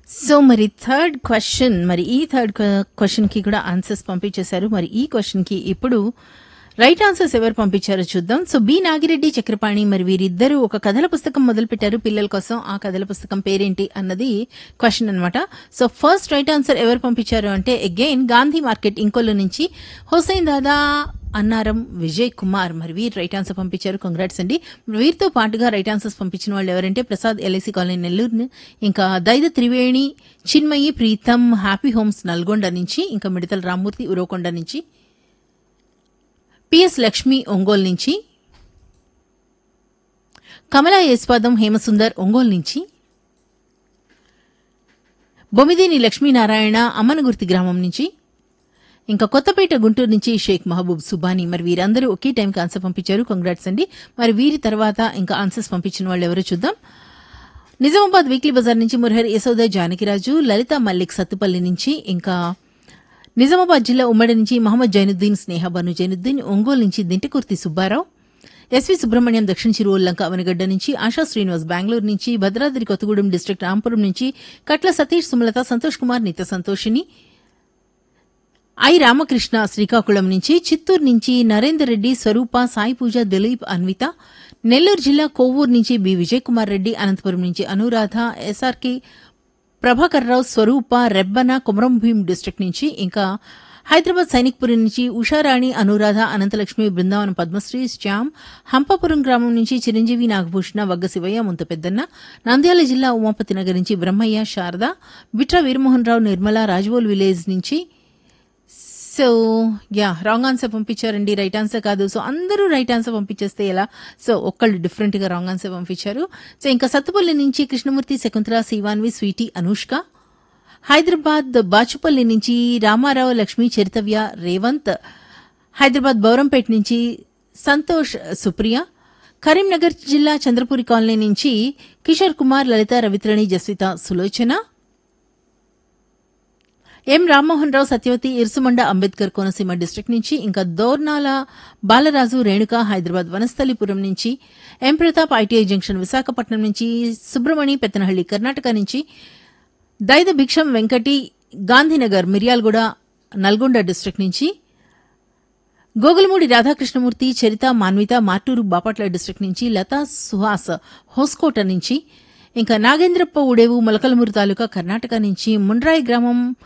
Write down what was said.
so మరి third question మరి ఈ థర్డ్ క్వశ్చన్ కి కూడా ఆన్సర్స్ పంపించేశారు మరి ఈ క్వశ్చన్ కి ఇప్పుడు రైట్ ఆన్సర్స్ ఎవరు పంపించారో చూద్దాం సో బి నాగిరెడ్డి చక్రపాణి మరి వీరిద్దరూ ఒక కథల పుస్తకం మొదలుపెట్టారు పిల్లల కోసం ఆ కథల పుస్తకం పేరేంటి అన్నది క్వశ్చన్ అన్నమాట సో ఫస్ట్ రైట్ ఆన్సర్ ఎవరు పంపించారు అంటే అగైన్ గాంధీ మార్కెట్ ఇంకొల్లు నుంచి హుసైన్ దాదా అన్నారం విజయ్ కుమార్ మరి వీరు రైట్ ఆన్సర్ పంపించారు కంగ్రాట్స్ అండి వీరితో పాటుగా రైట్ ఆన్సర్స్ పంపించిన వాళ్ళు ఎవరంటే ప్రసాద్ ఎల్ఐసి కాలనీ నెల్లూరు ఇంకా దైద త్రివేణి చిన్మయి ప్రీతం హ్యాపీ హోమ్స్ నల్గొండ నుంచి ఇంకా మిడతల రామ్మూర్తి ఉరవకొండ నుంచి పిఎస్ లక్ష్మి ఒంగోలు నుంచి కమలా యశ్వాదం హేమసుందర్ ఒంగోలు నుంచి బొమ్మిదేని లక్ష్మీనారాయణ అమ్మనగుర్తి గ్రామం నుంచి ఇంకా కొత్తపేట గుంటూరు నుంచి షేక్ మహబూబ్ సుబాని మరి వీరందరూ ఒకే టైంకి ఆన్సర్ పంపించారు కంగ్రాట్స్ అండి మరి వీరి తర్వాత ఇంకా ఆన్సర్స్ పంపించిన వాళ్ళు ఎవరో చూద్దాం నిజామాబాద్ వీక్లీ బజార్ నుంచి మురహరి యశోద జానకిరాజు లలిత మల్లిక్ సత్తుపల్లి నుంచి ఇంకా నిజామాబాద్ జిల్లా ఉమ్మడి నుంచి మహమ్మద్ జైనుద్దీన్ స్నేహ బను జైనుద్దీన్ ఒంగోలు నుంచి దింటకుర్తి సుబ్బారావు ఎస్వి సుబ్రహ్మణ్యం దక్షిణ చిరువల్లంక అవనగడ్డ నుంచి ఆశా శ్రీనివాస్ బెంగళూరు నుంచి భద్రాద్రి కొత్తగూడెం డిస్టిక్ రాంపురం నుంచి కట్ల సతీష్ సుమలత సంతోష్ కుమార్ నిత్య సంతోషిని ఐ రామకృష్ణ శ్రీకాకుళం నుంచి చిత్తూరు నుంచి నరేందర్ రెడ్డి స్వరూప సాయి పూజ దిలీప్ అన్విత నెల్లూరు జిల్లా కొవ్వూరు నుంచి బి విజయ్ కుమార్ రెడ్డి అనంతపురం నుంచి అనురాధ ఎస్ఆర్కే ప్రభాకర్ రావు స్వరూప రెబ్బన కుమరం భీం డిస్టిక్ నుంచి ఇంకా హైదరాబాద్ సైనిక్పురి నుంచి ఉషారాణి అనురాధ అనంతలక్ష్మి బృందావనం పద్మశ్రీ శ్యామ్ హంపాపురం గ్రామం నుంచి చిరంజీవి నాగభూషణ వగ్గ శివయ్య ముంత పెద్దన్న నంద్యాల జిల్లా ఉమాపతి నగర్ నుంచి బ్రహ్మయ్య శారద బిట్రా వీరమోహన్ రావు నిర్మల రాజ్వోల్ విలేజ్ నుంచి సో యా రాంగ్ ఆన్సర్ పంపించారండి రైట్ ఆన్సర్ కాదు సో అందరూ రైట్ ఆన్సర్ పంపించేస్తే ఎలా సో ఒక్కళ్ళు డిఫరెంట్ గా రాంగ్ ఆన్సర్ పంపించారు సో ఇంకా సత్తుపల్లి నుంచి కృష్ణమూర్తి శకుంతల శివాన్వి స్వీటీ అనుష్క హైదరాబాద్ బాచుపల్లి నుంచి రామారావు లక్ష్మి చరితవ్య రేవంత్ హైదరాబాద్ బౌరంపేట నుంచి సంతోష్ సుప్రియ కరీంనగర్ జిల్లా చంద్రపూరి కాలనీ నుంచి కిషోర్ కుమార్ లలిత రవిత్రణి జస్విత సులోచన ఎం రామ్మోహన్ రావు సత్యవతి ఇరుసుమండ అంబేద్కర్ కోనసీమ డిస్టిక్ నుంచి ఇంకా దోర్నాల బాలరాజు రేణుక హైదరాబాద్ వనస్థలిపురం నుంచి M Pratap ITI junction Visakhapatnam నుంచి సుబ్రమణి పెత్తనహళ్లి కర్ణాటక నుంచి దైద భిక్షం వెంకటి గాంధీనగర్ మిర్యాలగూడ నల్గొండ డిస్టిక్ నుంచి గోగులమూడి రాధాకృష్ణమూర్తి చరిత మాన్విత మార్టూరు బాపట్ల డిస్టిక్ నుంచి లతా సుహాస్ హోస్కోట నుంచి ఇంకా నాగేంద్రప్ప ఉడేవు మొలకలమూరు తాలూకా కర్ణాటక నుంచి ముండ్రాయి గ్రామం